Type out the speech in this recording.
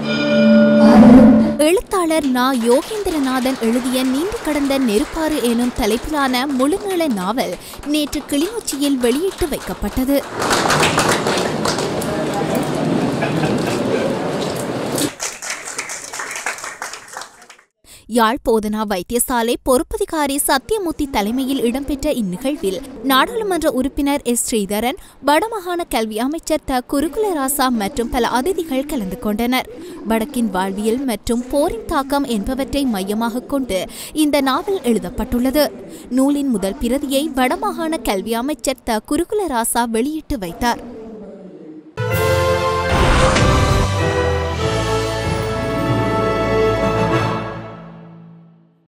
எழுத்தாளர் நா யோகேந்திரநாதன் எழுதிய நீண்டு கடந்த நெருப்பாறு எனும் தலைப்பிலான முழுநீள நாவல் நேற்று கிளிநொச்சியில் வெளியிட்டு வைக்கப்பட்டது யாழ் போதனா வைத்தியசாலை பொறுப்பதிகாரி சத்தியமூர்த்தி தலைமையில் இடம்பெற்ற இந்நிகழ்வில் நாடாளுமன்ற உறுப்பினர் எஸ் ஸ்ரீதரன் வடமாகாண கல்வி அமைச்சர் த குருகுலராசா மற்றும் பல அதிதிகள் கலந்து கொண்டனர் வடக்கின் வாழ்வியல் மற்றும் போரின் தாக்கம் என்பவற்றை மையமாக கொண்டு இந்த நாவல் எழுதப்பட்டுள்ளது நூலின் முதல் பிரதியை வடமாகாண கல்வி அமைச்சர் த குருகுலராசா வெளியிட்டு வைத்தார்